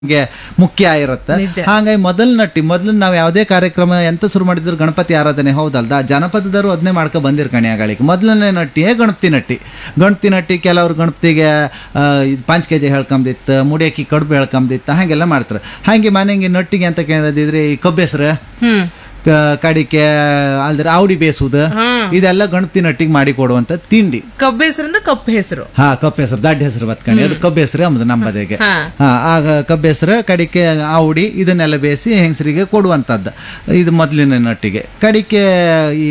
ಗೆ ಮುಖ್ಯ ಆಗಿರುತ್ತೆ ನಿಜ. ಹಾಗಾಗಿ ಮೊದಲ ನಟ್ಟಿ ಮೊದಲು ನಾವು ಯಾವುದೇ ಕಾರ್ಯಕ್ರಮ ಎಂತ ಶುರು ಮಾಡಿದ್ರು ಗಣಪತಿ ಆರಾಧನೆ ಹೌದಲ್ದ ಜನಪದದವರು ಅದನ್ನೇ ಮಾಡ್ಕೊ ಬಂದಿರ್ ಕಣಿ ಆಗಳಿಗೆ ಮೊದಲನೇ ನಟ್ಟಿಯೇ ಗಣಪತಿ ನಟ್ಟಿ ಗಣಪತಿ ನಟ್ಟಿ ಕೆಲವರು ಗಣಪತಿಗೆ ಆ, ಇದ್ ಪಂಚ್ ಕೆ ಜಿ ಹೇಳ್ಕೊಂಬಿತ್ತು ಮುಡಿಯಕ್ಕಿ ಕಡುಬು ಹೇಳ್ಕೊಂಬಿತ್ತು ಹಾಗೆಲ್ಲ ಮಾಡ್ತಾರೆ ಹಾಗೆ ಮನೆಗೆ ನಟ್ಟಿಗೆ ಅಂತ ಕೇಳೋದಿದ್ರೆ ಈ ಕಬ್ಬೆಸ್ರು ಹ್ಮ್ ಕ- ಕಡಿಕೆ ಅಲ್ದ್ರೆ ಆವಡಿ ಬೇಸುವುದು ಇದೆಲ್ಲ ಗಣಪತಿ ನಟ್ಟಿಗೆ ಮಾಡಿ ಕೊಡುವಂತ ತಿಂಡಿ ಕಬ್ಬು ಹೆಸರನ್ನ ಕಪ್ಪು ಹೆಸರು ಹಾ ಕಬ್ಬು ಹೆಸರು ದಡ್ಡ ಹೆಸರು ಬತ್ಕಣಿ ಅದು ಕಬ್ಬು ಹೆಸರು ಅಂಬುದು ನಮ್ಮ ಬದಿಗೆ ಹಾ. ಹಾ ಆಗ ಕಬ್ಬು ಹೆಸರು ಕಡಿಕೆ ಆವುಡಿ ಇದನ್ನೆಲ್ಲ ಬೇಯಿಸಿ ಹೆಂಗಸರಿಗೆ ಕೊಡುವಂಥದ್ದು ಇದು ಮೊದಲಿನ ನಟ್ಟಿಗೆ ಕಡಿಕೆ ಈ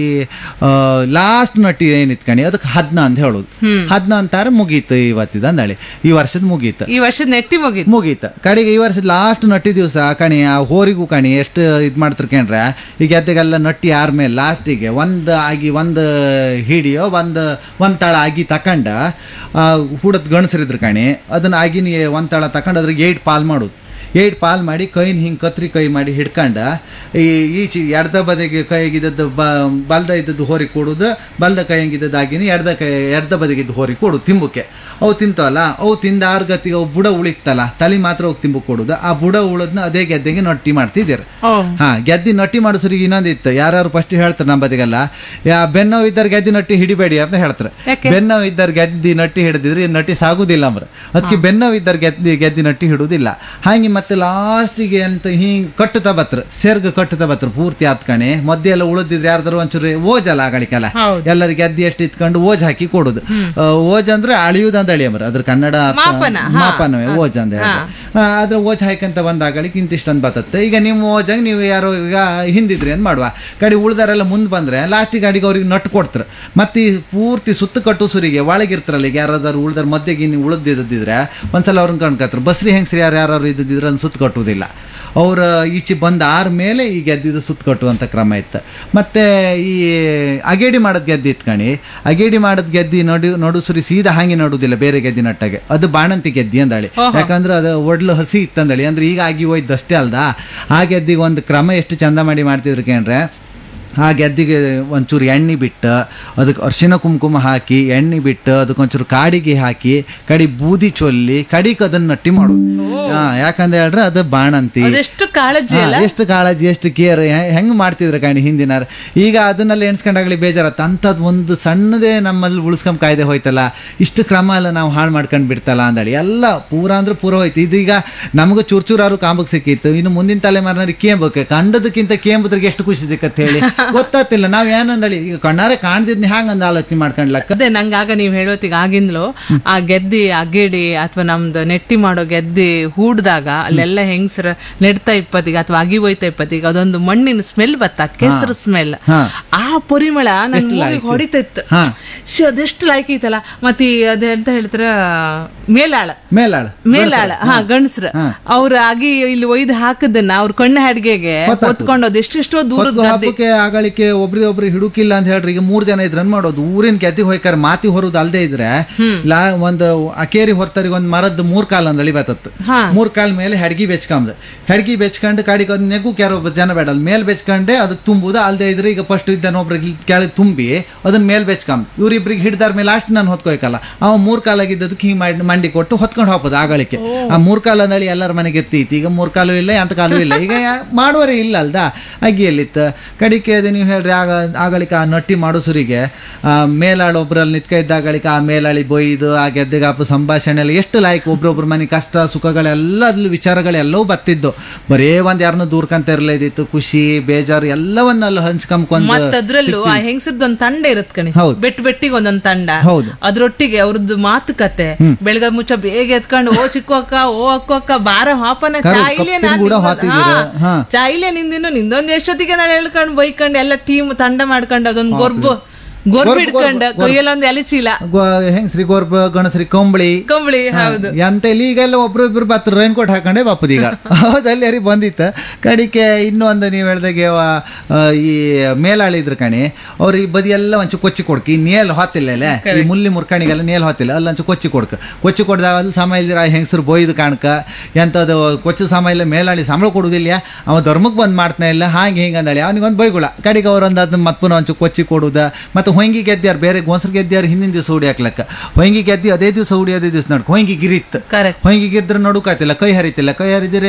ಲಾಸ್ಟ್ ನಟ್ಟಿ ಏನಿತ್ತು ಕಣಿ ಅದಕ್ಕೆ ಹದ್ನ ಅಂತ ಹೇಳುದು ಹದ್ನ ಅಂತಾರೆ ಮುಗೀತು ಇವತ್ತಿದ ಅಂದಳಿ ಈ ವರ್ಷದ ಮುಗೀತು ಈ ವರ್ಷದ ನೆಟ್ಟಿ ಮುಗೀತು ಮುಗೀತು ಕಡೆಗೆ ಈ ವರ್ಷದ ಲಾಸ್ಟ್ ನಟ್ಟಿ ದಿವಸ ಕಣಿ ಆ ಹೋರಿಗೂ ಕಣಿ ಎಷ್ಟು ಇದು ಮಾಡ್ತಾರೆ ಕೇಳ್ರೆ ಈಗ ಎದ್ದೆಗೆಲ್ಲ ನಟ್ಟಿ ಆರ್ಮೇಲೆ ಲಾಸ್ಟಿಗೆ ಒಂದು ಆಗಿ ಒಂದು ಹಿಡಿಯೋ ಒಂದು ಒಂದು ತಳ ಆಗಿ ತಕಂಡ ಹುಡದ್ ಗಣಸರಿದ್ರು ಕಣಿ ಅದನ್ನ ಆಗಿನ ಒಂದು ತಳ ತಕೊಂಡು ಅದ್ರಿಗೆ ಏಟ್ ಪಾಲ್ ಮಾಡೋದು ಏಟ್ ಪಾಲ್ ಮಾಡಿ ಕೈನ ಹಿಂಗೆ ಕತ್ರಿ ಕೈ ಮಾಡಿ ಹಿಡ್ಕಂಡ ಈ ಈಚೆ ಎಡ್ದ ಬದಿಗೆ ಕೈಗಿದ್ದದ್ದು ಬ ಬಲ್ದ ಇದ್ದದ್ದು ಹೋರಿ ಕೊಡೋದು ಬಲ್ದ ಕೈಗಿದ್ದದ್ದು ಆಗಿನ ಎಡ್ದ ಕೈ ಎಡ್ದ ಬದಿಗಿದ್ದು ಹೋರಿ ಕೊಡು ತಿಂಬುಕ್ಕೆ ಅವು ತಿಂತವಲ್ಲ ಅವು ತಿಂದ ಆರು ಗತಿಗೆ ಅವು ಬುಡ ಉಳಿತಲ್ಲ ತಲೆ ಮಾತ್ರ ಹೋಗಿ ತಿಂಬು ಕೊಡುದು ಆ ಬುಡ ಉಳದ್ನ ಅದೇ ಗೆದ್ದೆಗೆ ನಟ್ಟಿ ಮಾಡ್ತಿದ್ದೀರ ಓ ಹಾ ಗೆದ್ದಿ ನಟ್ಟಿ ಮಾಡಿಸೋರಿಗೆ ಇನ್ನೊಂದು ಇತ್ತು ಯಾರ್ಯಾರು ಫಸ್ಟ್ ಹೇಳ್ತಾರೆ ನಮ್ಮ ಬದಿಗೆಲ್ಲ ಯಾ ಬೆನ್ನೋವು ಇದ್ದಾರೆ ಗೆದ್ದಿ ನಟ್ಟಿ ಹಿಡಿಬೇಡಿ ಅಂತ ಹೇಳ್ತಾರೆ ಯಾಕೆ? ಬೆನ್ನೋವು ಇದ್ದಾರೆ ಗೆದ್ದಿ ನಟ್ಟಿ ಹಿಡಿದಿದ್ರೆ ಈ ನಟ್ಟಿ ಸಾಗುದಿಲ್ಲ ಅಂಬ್ರ ಅದಕ್ಕೆ ಬೆನ್ನೋವು ಇದ್ದಾರೆ ಗೆದ್ದಿ ಗೆದ್ದಿ ನಟ್ಟಿ ಹಿಡುದಿಲ್ಲ ಹಾಗೆ ಮತ್ತೆ ಲಾಸ್ಟಿಗೆ ಅಂತ ಹಿಂಗ್ ಕಟ್ಟುತ್ತಾ ಬತ್ರ ಸೇರ್ಗ ಕಟ್ಟುತ್ತಾ ಬತ್ರ ಪೂರ್ತಿ ಆತ್ಕಣೆ ಮಧ್ಯೆ ಎಲ್ಲ ಉಳಿದಿದ್ರೆ ಯಾರ್ದಾರು ಒಂಚೂರು ಓಜಲ್ಲ ಆಗಳಿಕೆಲ್ಲ ಹೌದು. ಎಲ್ಲರಿಗೆ ಗೆದ್ದಿ ಎಷ್ಟು ಇತ್ಕೊಂಡು ಓಜ್ ಹಾಕಿ ಕೊಡುದು ಆ, ಓಜ್ ಅಂದ್ರೆ ಅಳಿಯುದು ಅಂತ ಅಳಿ ಅಂಬ್ರ ಅದ್ರ ಕನ್ನಡ ಅರ್ಥ- ಮಾಪನ, ಹಾ. ಮಾಪನವೇ ಓಜ್ ಅಂತ ಹೇಳಿ ಅದ್ರ ಓಜ್ ಹಾಕಂತ ಬಂದಾಗಳಿಗೆ ಇಂತಿಷ್ಟೊಂದು ಬರ್ತತ್ತೆ ಈಗ ನಿಮ್ಮ ಓಜಾಗ ನೀವು ಯಾರೋ ಈಗ ಹಿಂದಿದ್ರಿ ಏನ್ ಮಾಡುವ ಕಡೆ ಉಳ್ದಾರೆಲ್ಲ ಮುಂದೆ ಬಂದ್ರೆ ಲಾಸ್ಟಿಗೆ ಗಾಡಿಗೆ ಅವ್ರಿಗೆ ನಟ್ಟು ಕೊಡ್ತಾರೆ ಮತ್ತೆ ಈ ಪೂರ್ತಿ ಸುತ್ತ ಕಟ್ಟು ಸುರಿಗೆ ಒಳಗಿರ್ತಾರಲ್ಲ ಈಗ ಯಾರಾದ್ರು ಉಳ್ದಾರ ಮಧ್ಯೆಗೆ ನೀವು ಉಳಿದಿದ್ದಿದ್ರೆ ಒಂದ್ಸಲ ಅವ್ರನ್ನ ಕಣ್ಕತ್ರು ಬಸ್ರಿ ಹೆಂಗ್ಸ್ರಿ ಯಾರು ಯಾರು ಇದ್ದಿದ್ರೆ ಅದನ್ನ ಸುತ್ತ ಕಟ್ಟುವುದಿಲ್ಲ ಅವ್ರ ಈಚೆ ಬಂದ ಆರ ಮೇಲೆ ಈ ಗೆದ್ದಿದ್ದು ಸುತ್ತ ಕಟ್ಟುವಂಥ ಕ್ರಮ ಇತ್ತು ಮತ್ತೆ ಈ ಅಗೇಡಿ ಮಾಡೋದ್ ಗೆದ್ದಿ ಇತ್ತು ಕಣಿ ಅಗೇಡಿ ಮಾಡೋದ್ ಗೆದ್ದಿ ನಡು ನಡು ಸುರಿ ಸೀದಾ ಹಾಗೆ ನಡುವುದಿಲ್ಲ ಬೇರೆ ಗೆದ್ದಿ ನಟ್ಟಾಗೆ ಅದು ಬಾಣಂತಿ ಗೆದ್ದಿ ಅಂದಳಿ ಯಾಕಂದ್ರೆ ಅದು ಒಡ್ಲು ಹಸಿ ಇತ್ತಂದಳಿ ಅಂದ್ರೆ ಈಗ ಆಗಿ ಹೋಯ್ತು ಅಷ್ಟೇ ಅಲ್ದಾ ಆ ಗೆದ್ದಿಗೆ ಒಂದು ಕ್ರಮ ಎಷ್ಟು ಚಂದ ಮಾಡಿ ಮಾಡ್ತಿದ್ರು ಕೇಂದ್ರೆ ಆ ಗೆದ್ದಿಗೆ ಒಂಚೂರು ಎಣ್ಣೆ ಬಿಟ್ಟು ಅದಕ್ಕೆ ಅರಿಶಿನ ಕುಂಕುಮ ಹಾಕಿ ಎಣ್ಣೆ ಬಿಟ್ಟು ಅದಕ್ಕೆ ಒಂಚೂರು ಕಾಡಿಗೆ ಹಾಕಿ ಕಡಿ ಬೂದಿ ಚೊಲ್ಲಿ ಕಡಿಗೆ ಅದನ್ನ ನಟ್ಟಿ ಮಾಡೋದು ಹಾ ಯಾಕಂದ್ರೆ ಹೇಳ್ರೆ ಅದು ಬಾಣಂತಿ ಅದೆಷ್ಟು ಕಾಳಜಿ ಹಾ, ಅಲ್ಲ ಎಷ್ಟು ಕಾಳಜಿ ಎಷ್ಟು ಕೇರ್ ಹೆಂಗ್ ಮಾಡ್ತಿದ್ರು ಕಾಣಿ ಹಿಂದಿನ ಈಗ ಅದನ್ನೆಲ್ಲ ಎಣ್ಸ್ಕೊಂಡಾಗ್ಲಿ ಬೇಜಾರತ್ತ ಅಂಥದ್ದು ಒಂದು ಸಣ್ಣದೇ ನಮ್ಮಲ್ಲಿ ಉಳಿಸ್ಕೊಂಡ್ ಕಾಯ್ದೆ ಹೋಯ್ತಲ್ಲ ಇಷ್ಟು ಕ್ರಮ ಎಲ್ಲ ನಾವು ಹಾಳು ಮಾಡ್ಕೊಂಡ್ ಬಿಡ್ತಲ್ಲ ಅಂದಳಿ ಎಲ್ಲ ಪೂರ ಅಂದ್ರೆ ಪೂರ ಹೋಯ್ತು ಇದೀಗ ನಮಗೂ ಚೂರ್ ಚೂರಾರು ಕಾಂಬಕ್ ಸಿಕ್ಕಿತ್ತು ಇನ್ನು ಮುಂದಿನ ತಲೆಮಾರಿನವ್ರಿಗೆ ಕೇಂಬಕ್ಕೆ ಕಂಡದಕ್ಕಿಂತ ಕೇಂಬದ್ರಿಗೆ ಎಷ್ಟು ಖುಷಿ ಸಿಕ್ಕತ್ತೆ ಹೇಳಿ ಗೊತ್ತಾತಿಲ್ಲ ನಾವ್ ಏನಂದಳಿ ಈಗ ಕಣ್ಣಾರೆ ಕಾಣ್ದಿದ್ನಿ ಹ್ಯಾಂಗ ಅಂದ ಆಲೋಚನೆ ಮಾಡ್ಕೊಂಡ್ಲಕ್ಕ ಅದೇ ನಂಗೆ ಆಗ ನೀವು ಹೇಳೋತಿಗೆ ಆಗಿಂದಲೂ ಆ ಗೆದ್ದಿ ಅಗೇಡಿ ಅಥವಾ ನಮ್ದು ನೆಟ್ಟಿ ಮಾಡೋ ಗೆದ್ದಿ ಹೂಡ್ದಾಗ ಅಲ್ಲೆಲ್ಲ ಹೆಂಗಸರ ನೆಡ್ತಾ ಇಪ್ಪತ್ತಿಗೆ ಅಥವಾ ಅಗಿ ಹೋಯ್ತಾ ಇಪ್ಪತ್ತಿಗೆ ಅದೊಂದು ಮಣ್ಣಿನ ಸ್ಮೆಲ್ ಬತ್ತ ಕೆಸರು ಸ್ಮೆಲ್ ಹಾ. ಆ ಪರಿಮಳ ನನ್ ಎಷ್ಟು ಮೂಗಿಗೆ ಲಾಯ್ಕು. ಹೊಡಿತಿತ್ತು ಹಾ. ಶ್, ಅದೆಷ್ಟು ಲಾಯ್ಕ್ ಐತಲ್ಲ ಮತ್ತೆ ಈ ಅದೇ ಅಂತ ಹೇಳ್ತಾರ ಮೇಲಾಳ ಮೇಲಾಳ ಮೇಲಾಳ ಹಾ ಗಂಡಸ್ರ ಅವ್ರ ಆಗಿ ಇಲ್ಲಿ ಒಯ್ದು ಹಾಕದನ್ನ ಅವ್ರ ಕಣ್ಣು ಹಡ್ಗೆಗೆ ಹೊತ್ಕೊಂಡು ಅದು ಎಷ್ಟೆಷ್ಟೋ ದೂರದ ಹೊತ್ತು ಗದ್ದೆ ಹಬ್ಬಕ್ಕೆ ಆಗಳಿಕೆ ಒಬ್ರಿಗೆ ಒಬ್ರು ಹಿಡುಕಿಲ್ಲ ಅಂತ ಹೇಳ್ರಿ ಈಗ ಮೂರ್ ಜನ ಇದ್ರನ್ ಮಾಡೋದು ಊರಿನ ಗೆದ್ದಿ ಹೋಯ್ಕಾರ ಮಾತಿ ಹೊರೋದು ಅಲ್ದೇ ಇದ್ರೆ ಲಾ ಒಂದು ಅಕೇರಿ ಹೊರ್ತರಿಗೆ ಒಂದ್ ಮರದ್ ಮೂರ್ ಕಾಲ್ ಅಂದಳಿ ಬತ್ತತ್ತು ಹಾ. ಮೂರ್ ಕಾಲ್ ಮೇಲೆ ಹೆಡ್ಗಿ ಬೆಚ್ಕೊಂಬದು ಹೆಡ್ಗಿ ಬೆಚ್ಕೊಂಡು ಕಾಡಿಗೆ ಅದ್ ನೆಗು ಕ್ಯಾರ ಒಬ್ಬ ಜನ ಬೇಡ ಅಲ್ಲಿ ಮೇಲ್ ಬೆಚ್ಕೊಂಡೆ ಅದಕ್ಕೆ ತುಂಬುದು ಅಲ್ದೇ ಇದ್ರೆ ಈಗ ಫಸ್ಟ್ ಇದ್ದಾನ ಒಬ್ರಿಗೆ ಕೆಳಗೆ ತುಂಬಿ ಅದನ್ನ ಮೇಲ್ ಬೆಚ್ಕೊಂಬ ಇವ್ರಿಬ್ರಿಗೆ ಹಿಡ್ದಾರ ಮೇಲೆ ಲಾಸ್ಟ್ ನಾನು ಹೊತ್ಕೊಯ್ಕಲ್ಲ ಅವ ಮೂರ್ ಕಾಲಾಗಿದ್ದದಕ್ಕೆ ಹಿಂಗ್ ಮಾಡಿ ಮಂಡಿ ಕೊಟ್ಟು ಹೊತ್ಕೊಂಡು ಹೋಗ್ಬೋದು ಆಗಳಿಕೆ ಆ ಮೂರ್ ಕಾಲ ಅಂದಳಿ ಎಲ್ಲರ ಮನೆಗೆ ಎತ್ತೈತಿ ಈಗ ಮೂರ್ ಕಾಲು ಇಲ್ಲ ಎಂತ ಕಾಲು ಇಲ್ಲ ಈಗ ಯಾ- ಮಾಡುವರೇ ಇಲ್ಲ ಅಲ್ದಾ ಅಗ್ಗಿಯಲ್ಲಿತ್ತು ಕಡಿಕೆ ಅದು ನೀವು ಹೇಳ್ರಿ ಆಗ ಆಗಳಿಕ ಆ ನಟ್ಟಿ ಮಾಡೋಸುರಿಗೆ ಆ ಮೇಲಾಳ ಒಬ್ರಲ್ಲಿ ನಿತ್ಕ ಇದ್ದಾಗಳಿಕ ಆ ಮೇಲಾಳಿ ಬೊಯ್ದು ಆ ಗೆದ್ದೆಗಾಪ ಸಂಭಾಷಣೆ ಎಲ್ಲ ಎಷ್ಟು ಲಾಯ್ಕ್ ಒಬ್ರೊಬ್ರ ಮನೆ ಕಷ್ಟ ಸುಖಗಳೆಲ್ಲ ಅದ್ರಲ್ಲಿ ವಿಚಾರಗಳೆಲ್ಲವೂ ಬತ್ತಿದ್ದು ಬರೇ ಒಂದ್ ಯಾರನ್ನ ದೂರ್ಕಂತ ಇರ್ಲೇದಿತ್ತು ಖುಷಿ ಬೇಜಾರು ಎಲ್ಲವನ್ನೆಲ್ಲ ಹಂಚ್ಕೊಂಬ್ಕೊಂಡ್ ಮತ್ತ ಅದ್ರಲ್ಲೂ ಆ ಹೆಂಗಸರ್ದು ಒಂದ್ ತಂಡ ಇರತ್ ಕಣಿ ಹೌದು. ಬೆಟ್ ಬೆಟ್ಟಿಗೆ ಒಂದೊಂದ್ ತಂಡ ಹೌದು. ಅದ್ರೊಟ್ಟಿಗೆ ಅವ್ರದ್ದು ಮಾತುಕತೆ ಬೆಳಗ ಮುಚ್ಚ ಬೇಗ ಎತ್ಕೊಂಡು ಓ ಚಿಕ್ಕ ಅಕ್ಕ ಓ ಅಕ್ಕ ಅಕ್ಕ ಬಾರ ಹಾಪನ ಕರು- ಚಾಯಿಲೆ ಕಪ್ಪಿನ ಕೂಡ ಹಾತಿದ್ದೀರ. ಹಾ. ಚಾಯಿಲೆ ನಿಂದಿನ್ನು ನಿಂದೊಂದ್ ಎಷ್ಟೊತ್ತಿಗೆ ನಾನು ಹೇಳ್ಕೊಂಡು ಬೈಕೊಂಡು ಎಲ್ಲ ಟೀಮ್ ತಂಡ ಮಾಡ್ಕೊಂಡು ಅದೊಂದ್ ಗೊರ್ಬು ಗೊರ್ಬು ಗೊರ್ಬು, ಹಿಡ್ಕೊಂಡು ಗೊರ್ಬು. ಕೊಯ್ಯಲ್ಲೊಂದ್ ಎಲೆ ಚೀಲ ಹೆಂಗ್ಸ್ರಿ ಗೋರ್ಬ ಗಣಸ್ರಿ ಕಂಬಳಿ ಕಂಬಳಿ ಹೌದು ಎಂತ ಇಲ್ಲಿ ಈಗೆಲ್ಲ ಒಬ್ರು ಇಬ್ರು ಬತ್ತ ರೈನ್ ಕೋಟ್ ಹಾಕೊಂಡೆ ಬಾಪದ ಈಗ ಹೌದಲ್ಲಿ ಯಾರಿಗೆ ಬಂದಿತ್ತು ಕಡಿಕೆ ಇನ್ನೊಂದು ನೀವು ಹೇಳ್ದಾಗೆ ಅವ, ಆ, ಈ ಮೇಲಾಳಿ ಇದ್ರ ಕಣಿ ಅವ್ರು ಈ ಬದಿ ಎಲ್ಲ ಒಂಚು ಕೊಚ್ಚಿ ಕೊಡ್ಕ ಈ ನೇಲ್ ಹೊತ್ತಿಲ್ಲ ಅಲ್ಲೇ ಈ ಮುಲ್ಲಿ ಮುರ್ಕಣಿಗೆಲ್ಲ ನೇಲ್ ಹೊತ್ತಿಲ್ಲ ಅಲ್ಲಿ ಒಂಚು ಕೊಚ್ಚಿ ಕೊಡ್ಕ ಕೊಚ್ಚಿ ಕೊಡ್ದಾಗ ಅಲ್ಲಿ ಸಮ ಇಲ್ದಿರ ಹೆಂಗಸರು ಬೊಯ್ದು ಕಾಣ್ಕ ಎಂಥದ್ದು ಕೊಚ್ಚು ಸಮ ಇಲ್ಲ ಮೇಲಾಳಿ ಸಂಬಳ ಕೊಡುದಿಲ್ಲ ಅವ ಧರ್ಮಕ್ಕೆ ಬಂದ್ ಮಾಡ್ತಾನೆ ಇಲ್ಲ ಹಾಗೆ ಹಿಂಗೆ ಅಂದಳಿ ಅವನಿಗೆ ಒಂದು ಬೈಗುಳ ಕಡಿಗೆ ಅವ್ರೊಂದು ಅದನ್ನ ಮತ್ ಪುನಃ ಒಂಚು ಕೊಚ್ಚಿ ಕೊಡುದ ಮತ್ತೆ ಮತ್ತು ಹೊಂಗಿ ಗೆದ್ದ್ಯಾರು ಬೇರೆ ಗೋಸರ್ ಗೆದ್ದ್ಯಾರು ಹಿಂದಿನ ದಿವಸ ಹುಡಿ ಹಾಕ್ಲಕ್ಕ ಹೊಂಗಿ ಗೆದ್ದಿ ಅದೇ ದಿವಸ ಹುಡಿ ಅದೇ ದಿವಸ ನಡ್ಕೊ ಹೊಂಗಿ ಗಿರಿತ್ ಕರೆಕ್ಟ್ ಹೊಂಗಿ ಗೆದ್ರೆ ನಡುಕಾತಿಲ್ಲ ಕೈ ಹರಿತಿಲ್ಲ ಕೈ ಹರಿದಿರೆ